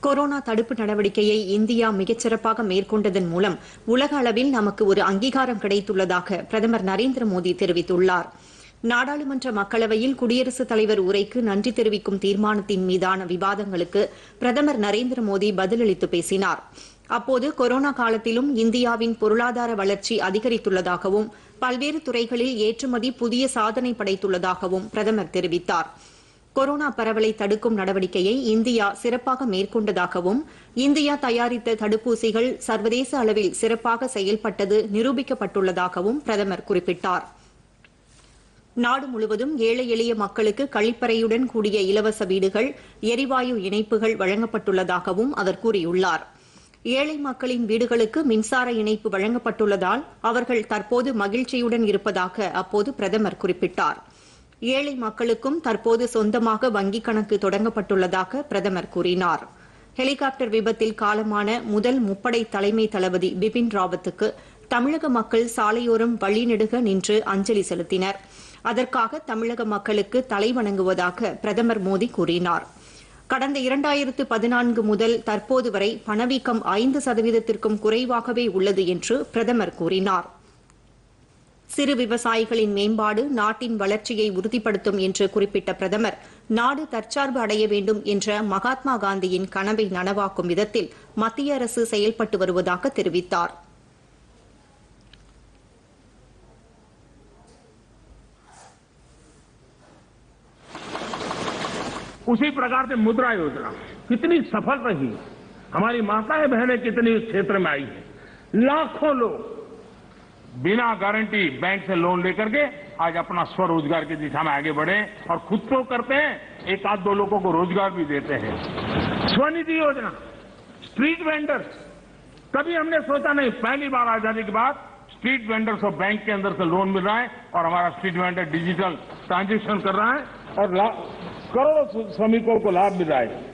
corona தடுப்பு நடவடிக்கையை India மிகச்சிறப்பாக மேற்கொண்டதன் மூலம் உலக அளவில் நமக்கு ஒரு அங்கீகாரம் கிடைத்துள்ளதாக பிரதமர் நரேந்திர மோடி தெரிவித்துள்ளார் நாடாளுமன்ற மக்களவையில் குடியரசுத் தலைவர் உரைக்கு நன்றி தெரிவிக்கும் தீர்மானத்தின் மீதான விவாதங்களுக்கு பிரதமர் நரேந்திர மோடி பதிலளித்து பேசினார் அப்போது கொரோனா காலத்திலும் இந்தியாவின் பொருளாதார வளர்ச்சி அதிகரித்துள்ளதாகவும் பல்வேறு துறைகளில் ஏற்றுமதி புதிய சாதனை படைத்துள்ளதாகவும் பிரதமர் தெரிவித்தார் கொரோனா பரவலை தடுக்கும் நடவடிக்கையை இந்தியா சிறப்பாக மேற்கொண்டதாகவும் இந்தியா தயாரித்த தடுப்பூசிகள் சர்வதேச அளவில் சிறப்பாக செயல்பட்டது நிரூபிக்கப்பட்டுள்ளதாகவும் பிரதமர் குறிப்பிட்டார் நாடு முழுவதும் ஏழை எளிய மக்களுக்கு கழிப்பறையுடன் கூடிய இலவச வீடுகள் எரிவாயு இணைப்புகள் வழங்கப்பட்டுள்ளதாகவும் அவர் கூறியுள்ளார் ஏழை மக்களின் வீடுகளுக்கு மின்சார இணைப்பு வழங்கப்பட்டுள்ளதால் அவர்கள் தற்போது மகிழ்ச்சியுடன் இருப்பதாக அப்போது பிரதமர் குறிப்பிட்டார் ஏழை மக்களுக்கும் தற்போது சொந்தமாக வங்கிக் கணக்கு தொடங்கப்பட்டுள்ளதாக பிரதமர் கூறினார் ஹெலிகாப்டர் விபத்தில் காலமான முதல் முப்படை தலைமை தளபதி பிபின் ராவத்துக்கு தமிழக மக்கள் சாலையோரம் வழிநெடுக நின்று அஞ்சலி செலுத்தினர் அதற்காக தமிழக மக்களுக்கு தலைவணங்குவதாக பிரதமர் மோடி கூறினார் கடந்த இரண்டாயிரத்து பதினான்கு முதல் தற்போது வரை பணவீக்கம் ஐந்து சதவீதத்திற்கும் குறைவாகவே உள்ளது என்று பிரதமர் கூறினார் சிறு விவசாயிகளின் மேம்பாடு நாட்டின் வளர்ச்சியை உறுதிப்படுத்தும் என்று குறிப்பிட்ட பிரதமர் நாடு தற்சார்பு அடைய வேண்டும் என்ற மகாத்மா காந்தியின் கனவை நனவாக்கும் விதத்தில் மத்திய அரசு செயல்பட்டு வருவதாக தெரிவித்தார் उसी प्रकार से मुद्रा योजना कितनी सफल रही हमारी माताएं बहनें कितनी इस क्षेत्र में आई है लाखों लोग बिना गारंटी बैंक से लोन लेकर के आज अपना स्वरोजगार की दिशा में आगे बढ़े और खुद तो करते हैं एक आध दो लोगों को रोजगार भी देते हैं स्वनिधि योजना स्ट्रीट वेंडर्स कभी हमने सोचा नहीं पहली बार आजादी के बाद स्ट्रीट वेंडर्स और बैंक के अंदर से लोन मिल रहा है और हमारा स्ट्रीट वेंडर डिजिटल ट्रांजेक्शन कर रहा है और ला- करोड़ों श्रमिकों को लाभ मिल रहा है